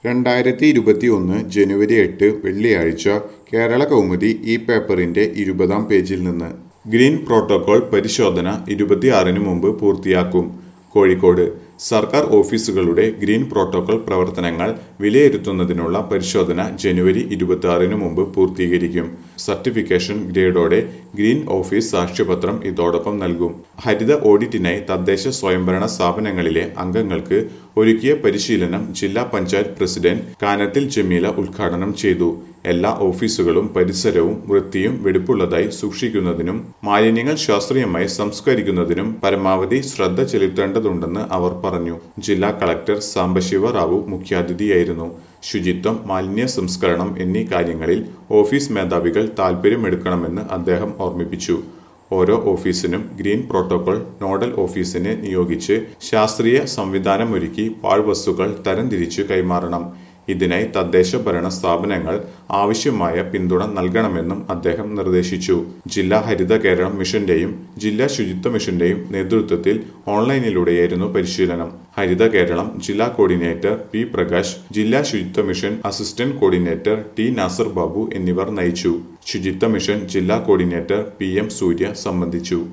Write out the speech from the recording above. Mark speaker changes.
Speaker 1: രണ്ടായിരത്തി ഇരുപത്തി ഒന്ന് ജനുവരി എട്ട് വെള്ളിയാഴ്ച കേരള കൗമുദി ഈ പേപ്പറിന്റെ ഇരുപതാം പേജിൽ നിന്ന് ഗ്രീൻ പ്രോട്ടോകോൾ പരിശോധന ഇരുപത്തിയാറിന് മുമ്പ് പൂർത്തിയാക്കും കോഴിക്കോട് സർക്കാർ ഓഫീസുകളുടെ ഗ്രീൻ പ്രോട്ടോകോൾ പ്രവർത്തനങ്ങൾ വിലയിരുത്തുന്നതിനുള്ള പരിശോധന ജനുവരി ഇരുപത്തിയാറിന് മുമ്പ് പൂർത്തീകരിക്കും സർട്ടിഫിക്കേഷൻ ഗ്രേഡോടെ ഗ്രീൻ ഓഫീസ് സാക്ഷ്യപത്രം ഇതോടൊപ്പം നൽകും ഹരിത ഓഡിറ്റിനായി തദ്ദേശ സ്വയംഭരണ സ്ഥാപനങ്ങളിലെ അംഗങ്ങൾക്ക് ഒരുക്കിയ പരിശീലനം ജില്ലാ പഞ്ചായത്ത് പ്രസിഡന്റ് കാനത്തിൽ ജമീല ഉദ്ഘാടനം ചെയ്തു എല്ലാ ഓഫീസുകളും പരിസരവും വൃത്തിയും വെടിപ്പുള്ളതായി സൂക്ഷിക്കുന്നതിനും മാലിന്യങ്ങൾ ശാസ്ത്രീയമായി സംസ്കരിക്കുന്നതിനും പരമാവധി ശ്രദ്ധ ചെലുത്തേണ്ടതുണ്ടെന്ന് അവർ പറഞ്ഞു ജില്ലാ കളക്ടർ സാംബശിവ റാവു മുഖ്യാതിഥിയായിരുന്നു ശുചിത്വം മാലിന്യ സംസ്കരണം എന്നീ കാര്യങ്ങളിൽ ഓഫീസ് മേധാവികൾ താൽപ്പര്യമെടുക്കണമെന്ന് അദ്ദേഹം ഓർമ്മിപ്പിച്ചു ഓരോ ഓഫീസിനും ഗ്രീൻ പ്രോട്ടോകോൾ നോഡൽ ഓഫീസിനെ നിയോഗിച്ച് ശാസ്ത്രീയ സംവിധാനമൊരുക്കി പാഴ്വസ്തുക്കൾ തരംതിരിച്ചു കൈമാറണം ഇതിനായി തദ്ദേശ ഭരണ സ്ഥാപനങ്ങൾ ആവശ്യമായ പിന്തുണ നൽകണമെന്നും അദ്ദേഹം നിർദ്ദേശിച്ചു ജില്ലാ ഹരിത കേരളം മിഷന്റെയും ജില്ലാ ശുചിത്വ മിഷന്റെയും നേതൃത്വത്തിൽ ഓൺലൈനിലൂടെയായിരുന്നു പരിശീലനം ഹരിത കേരളം ജില്ലാ കോർഡിനേറ്റർ പി പ്രകാശ് ജില്ലാ ശുചിത്വ mission assistant coordinator T Nasar Babu എന്നിവർ നയിച്ചു ശുചിത്വ മിഷൻ ജില്ലാ കോർഡിനേറ്റർ പി എം സൂര്യ സംബന്ധിച്ചു